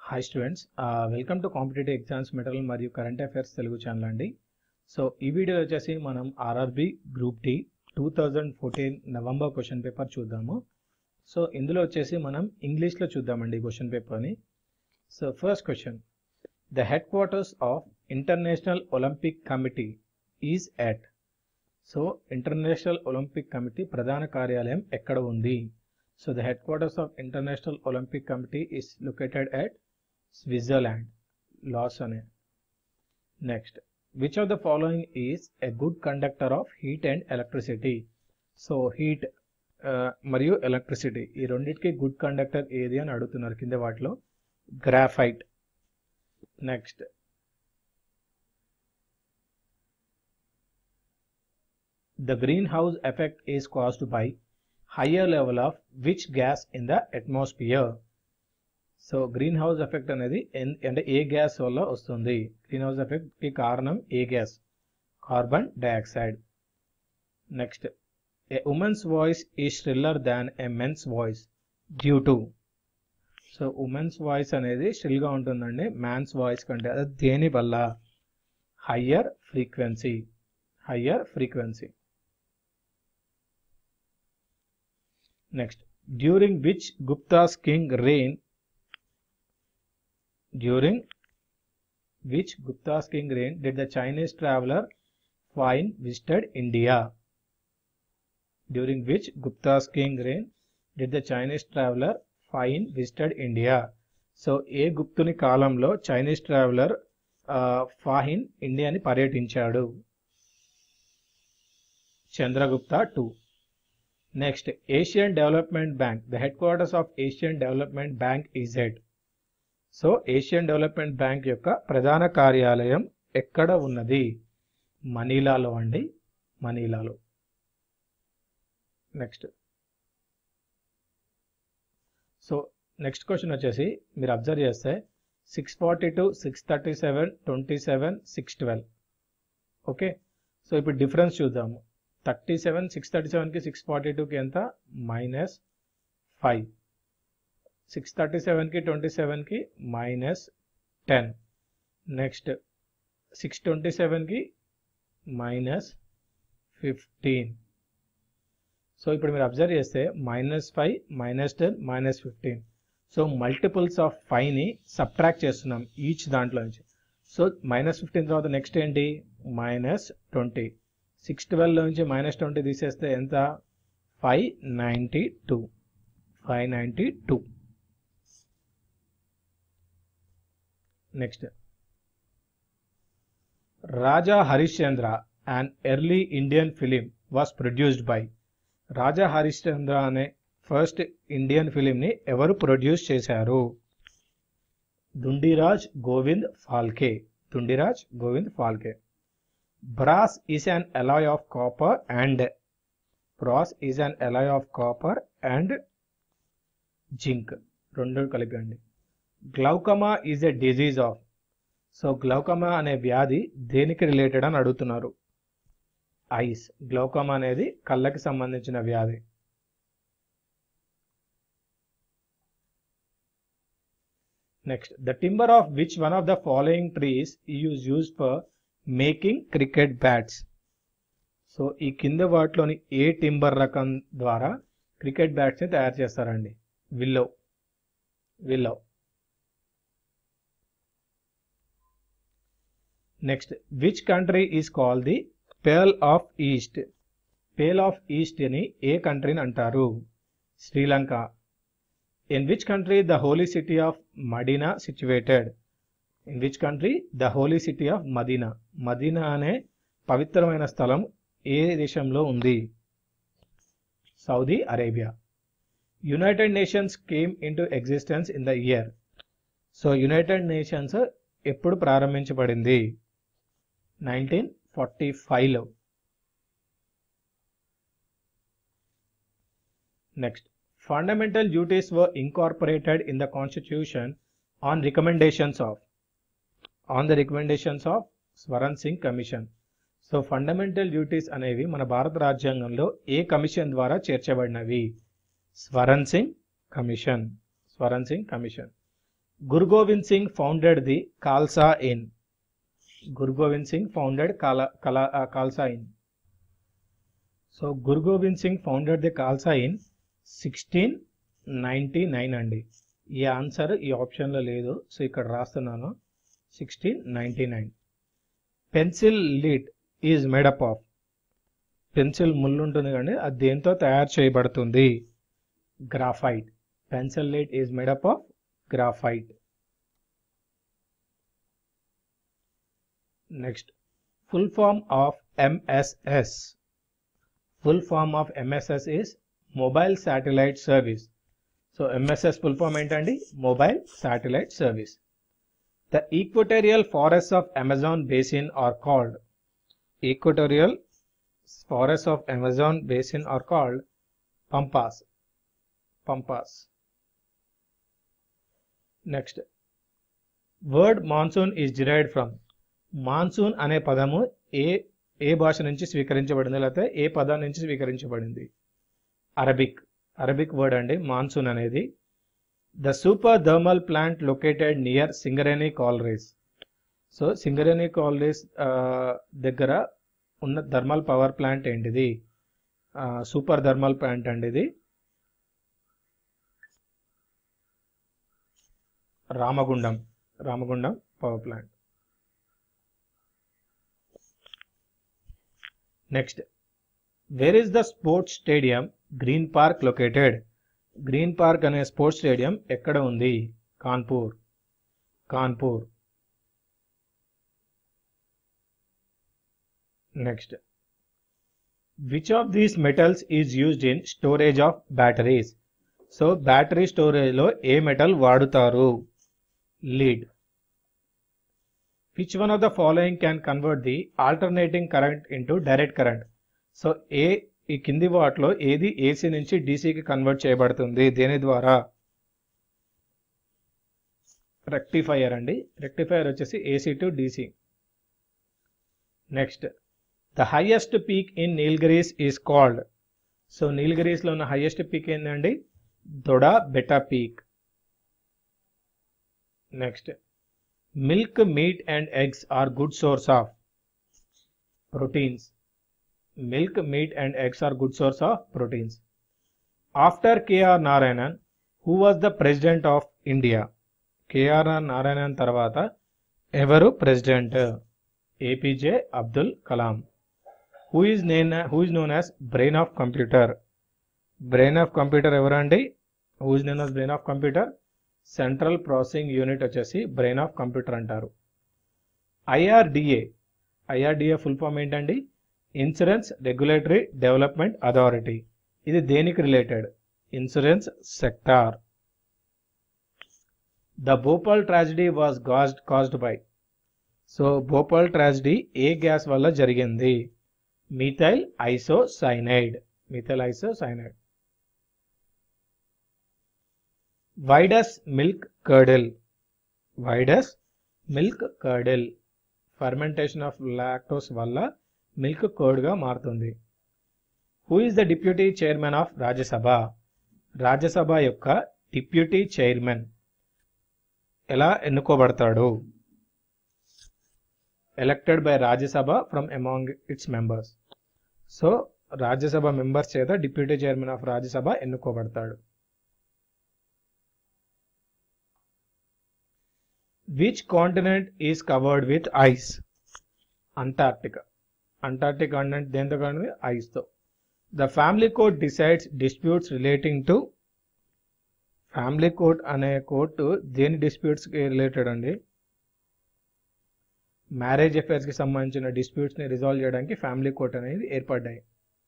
Hi students welcome to competitive exams material మరియు current affairs Telugu channel అండి so ఈ video వచ్చేసి మనం RRB group D two thousand fourteen November question paper చూద్దాము so ఇందులో వచ్చేసి మనం ఇంగ్లీష్లో చూద్దామండి క్వశ్చన్ పేపర్ని so first question the headquarters of International Olympic Committee is at so International Olympic Committee ప్రధాన కార్యాలయం ఎక్కడ ఉంది so the headquarters of International Olympic Committee is located at Switzerland, Lausanne. Next, which of the following is a good conductor of heat and electricity? So heat మరియు electricity ఈ రెండింటికి good conductor ఏది అని అడుగుతున్నారు కింద వాటిలో graphite next the green house effect is caused by higher level of which gas in the atmosphere so green house effect అనేది అంటే ఏ గ్యాస్ వల్ల వస్తుంది గ్రీన్ హౌస్ ఎఫెక్ట్ కి కారణం ఏ gas carbon dioxide next a women's voice is shriller than a men's voice due to so women's voice అనేది స్టిల్గా ఉంటుందండి మ్యాన్స్ వాయిస్ కంటే అది దేని వల్ల higher frequency higher frequency Next, during which Gupta's king reign, during which Gupta's king reign did the Chinese traveler Fine visited India? During which Gupta's king reign did the Chinese traveler Fine visited India? So ఏ గుప్తుని కాలంలో Chinese traveller Fahien ఇండియాని పర్యటించాడు Chandragupta two next Asian Development Bank the headquarters of Asian Development Bank is at so Asian Development Bank యొక్క ప్రధాన కార్యాలయం ఎక్కడ ఉన్నది మనీలాలో అండి మనీలాలో నెక్స్ట్ సో నెక్స్ట్ క్వశ్చన్ వచ్చేసి మీరు అబ్జర్వ్ చేస్తే six forty two six thirty seven twenty seven six twelve okay so ఇప్పుడు డిఫరెన్స్ చూద్దాము థర్టీ సెవెన్ సిక్స్ థర్టీ సెవెన్కి సిక్స్ ఫార్టీ టూకి ఎంత మైనస్ ఫైవ్ సిక్స్ థర్టీ సెవెన్కి ట్వంటీ సెవెన్కి minus ten next six twenty సెవెన్కి మైనస్ ఫిఫ్టీన్ సో ఇప్పుడు మీరు అబ్జర్వ్ చేస్తే minus five minus ten minus fifteen so multiples of ఫైవ్ని సబ్ట్రాక్ట్ చేస్తున్నాం ఈచ్ దాంట్లో నుంచి సో మైనస్ ఫిఫ్టీన్ తర్వాత నెక్స్ట్ ఏంటి మైనస్ ట్వంటీ సిక్స్ ట్వెల్వ్ నుంచి మైనస్ ట్వంటీ తీసేస్తే ఎంత five ninety two five ninety two next Raja Harishchandra and early Indian film was produced by Raja Harishchandra అనే ఫస్ట్ ఇండియన్ ఫిలింని ఎవరు ప్రొడ్యూస్ చేశారు Dhundiraj Govind Phalke Dhundiraj Govind Phalke brass is an alloy of copper and brass is an alloy of copper and zinc రెండు కలిపి అండి glaucoma is a disease of so glaucoma అనే వ్యాధి దేనికి related అని అడుగుతున్నారు ఐస్ గ్లౌకమా అనేది కళ్ళకి సంబంధించిన వ్యాధి next the timber of which one of the following trees is use for making cricket bats so ఈ కింద వాటిలోని ఏ టింబర్ రకం ద్వారా క్రికెట్ బ్యాట్స్ని తయారు చేస్తారండి willow willow next which country is call the pale of east pale of east అని ఏ కంట్రీని అంటారు Sri Lanka in which country the holy city of Medina situated in which country the holy city of Medina Medina అనే పవిత్రమైన స్థలం ఏ దేశంలో ఉంది Saudi Arabia United Nations came in to existence in the year so United Nations ఎప్పుడు ప్రారంభించబడింది nineteen forty ఫైవ్లో next fundamental duties were ఇంకార్పొరేటెడ్ in the constitution on recommendations of on the recommendations of Swaran Singh commission so fundamental duties అనేవి మన భారత రాజ్యాంగంలో ఏ commission ద్వారా చేర్చబడినవి Swaran Singh commission Swaran Singh commission Guru Gobind Singh founded the Khalsa in Guru Gobind Singh founded కాలా కలా Khalsa in so Guru Gobind Singh founded the Khalsa in sixteen ninety nine అండి ఈ ఆన్సర్ ఈ ఆప్షన్లో లేదు సో ఇక్కడ రాస్తున్నాను sixteen ninety nine pencil lead is made up of pencil ముళ్ళు ఉంటుంది కానీ అది దేంతో తయారు చేయబడుతుంది graphite pencil lead is made up of graphite next full form of MSS full form of MSS is mobile satellite service so MSS full form ఏంటండి mobile satellite service the equatorial forest of Amazon basin are called equatorial forests of Amazon basin are called pampas. Pampas. Next. Word monsoon is derived from monsoon అనే పదము ఏ ఏ భాష నుంచి స్వీకరించబడింది లేకపోతే ఏ పదం నుంచి స్వీకరించబడింది అరబిక్ అరబిక్ వర్డ్ అండి మాన్సూన్ అనేది the super thermal plant located near Singareni collieries so Singareni collieries దగ్గర ఉన్న థర్మల్ పవర్ ప్లాంట్ ఏంటిది సూపర్ థర్మల్ ప్లాంట్ అండి ఇది Ramagundam Ramagundam power plant next where is the sports stadium Green Park located Green Park అనే sports stadium ఎక్కడ ఉంది Kanpur Kanpur next which of these metals is used in storage of batteries so battery స్టోరేజ్లో ఏ metal వాడుతారు lead which one of the following can convert the alternating current into direct current so ఏ ఈ కింది వాటిలో ఏది ఏసీ నుంచి డీసీకి కన్వర్ట్ చేయబడుతుంది దేని ద్వారా రెక్టిఫైయర్ అండి రెక్టిఫైయర్ వచ్చేసి AC to DC next the highest peak in Nilgiris is called so నీల్గిరీస్లో ఉన్న హైయెస్ట్ పీక్ ఏంటండి Doda Betta peak next milk meat and eggs are good source of proteins milk meat and eggs are good source of proteins after KR Narayanan who was the president of India KR Narayanan తర్వాత ఎవరు president APJ Abdul Kalam who is నేన్ who is known as brain of computer brain of computer ఎవరండి who is known as brain of computer central processing unit వచ్చేసి brain of computer అంటారు IRDA IRDA full form ఏంటండి insurance regulatory development authority ఇది దేనికి related insurance sector the Bhopal tragedy was caused caused by so Bhopal tragedy ఏ gas వల్ల జరిగింది methyl isocyanide methyl isocyanide why does milk curdle why does milk curdle fermentation of lactose వల్ల milk కర్డ్గా మారుతుంది who is the deputy chairman of Rajya Sabha Rajya Sabha యొక్క deputy chairman ఎలా ఎన్నుకోబడతాడు elected by Rajya Sabha from among its members so Rajya Sabha members చేత deputy chairman of Rajya Sabha ఎన్నుకోబడతాడు which continent is covered with ice Antarctica Antarctic continent దేంతో covered ఐస్తో the family court decides disputes relating to family court అనే court దేని డిస్ప్యూట్స్కి related అండి marriage అఫైర్స్కి సంబంధించిన డిస్ప్యూట్స్ని రిజాల్వ్ చేయడానికి ఫ్యామిలీ కోర్ట్ అనేది ఏర్పడ్డాయి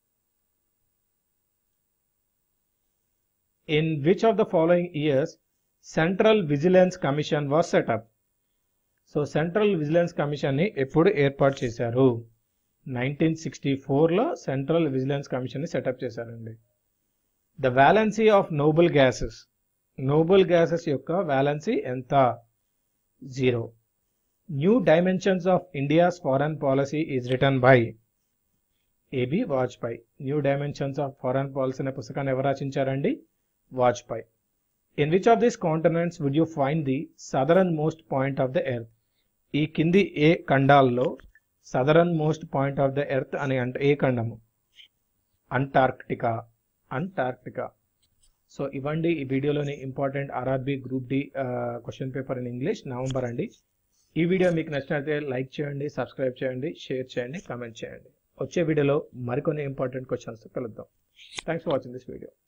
in which of the following years central vigilance commission was setup so central vigilance కమిషన్ని ఎప్పుడు ఏర్పాటు చేశారు నైన్టీన్ సిక్స్టీ ఫోర్లో సెంట్రల్ విజిలెన్స్ కమిషన్ని సెటప్ చేశారండి the valency of noble gases noble gases యొక్క వ్యాలెన్సీ ఎంత zero new dimensions of India's foreign policy is written by AB Vajpayee new dimensions of foreign policy అనే పుస్తకాన్ని ఎవరు రచించారండి Vajpayee in which of this continents would you find the southern most point of the earth ఈ కింది ఏ ఖండాల్లో southern most point of the earth అని అంటే ఏ ఖండము అంటార్క్టికా అంటార్క్టికా సో ఇవ్వండి ఈ వీడియోలోని important RRB group D question paper in English November అండి ఈ వీడియో మీకు నచ్చినట్లయితే లైక్ చేయండి సబ్స్క్రైబ్ చేయండి షేర్ చేయండి కామెంట్ చేయండి వచ్చే వీడియోలో మరికొన్ని ఇంపార్టెంట్ క్వశ్చన్స్ కలుద్దాం thanks for watching this video